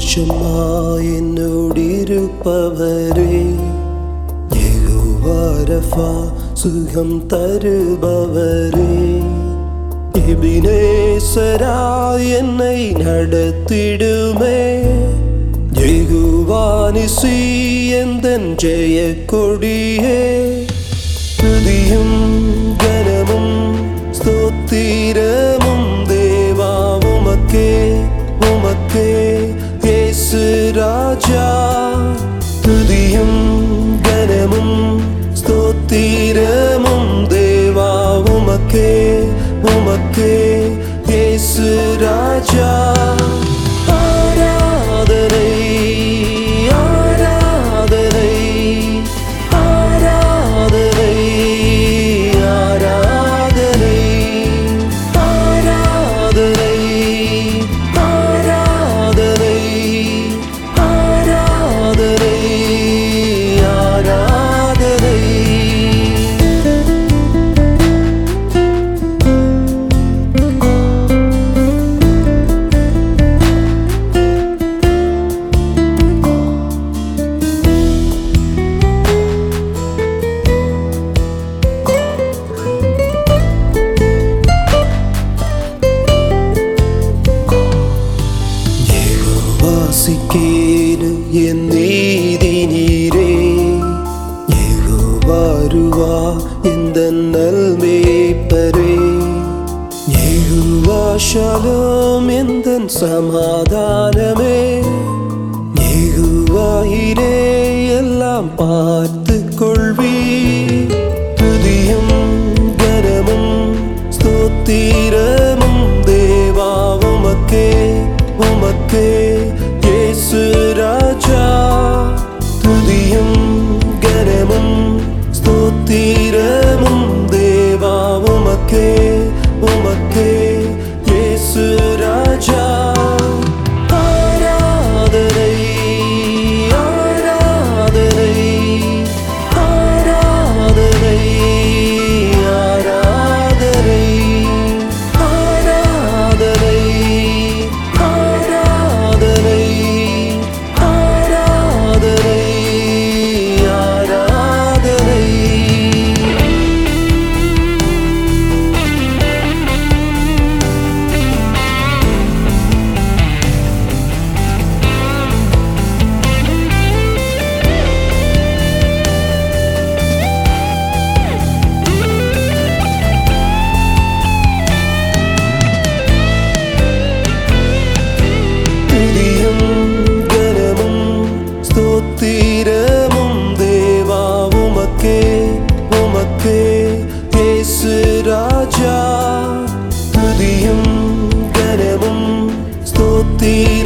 தேசமாய் என்னோடிருப்பவரே யெகோவாரஃபா சுகம் தருபவரே எபினேசரா என்னை நடத்திடுமே யெகோவானிசி எந்தன் ஜெய கொடியே துதியும் கனமும் ஸ்தோத்திரமும் தேவா உமக்கே உமக்கே இயேசு ராஜா துதியும் கனமும் ஸ்தோத்திரமும் தேவா உமக்கே உமக்கே இயேசு ராஜா ஆராதனை ஆராதனை ஆராதனை ஆராதனை ஆராதனை ஆராதனை ஆராதனை ஆராதனை യഹോവാസിക്കേന് എന്നീതി നീരേ യഹോവാരുവാ എന്ത നൽമേപ്പരേ യഹോവാശാലോം എന്തൻ സമാധാനമേ യഹോവായിരേ എല്ലാം பார்த்து கொள்வீ துதியும் கனமும் ஸ்தோத்திரமும் தேவா உமக்கே உமக்கே இயேசு ராஜா துதியும் கனமும் ஸ்தோத்திரமும் தேவா உமக்கே உமக்கே இயேசு ராஜா ஆராதனை ஆராதனை ஆராதனை ஆராதனை ஆராதனை ஆராதனை ஆராதனை ஆராதனை துதியும் கனமும் ஸ்தோத்திரமும் தேவா உமக்கே உமக்கே இயேசு ராஜா துதியும் கனமும் ஸ்தோத்திரமும்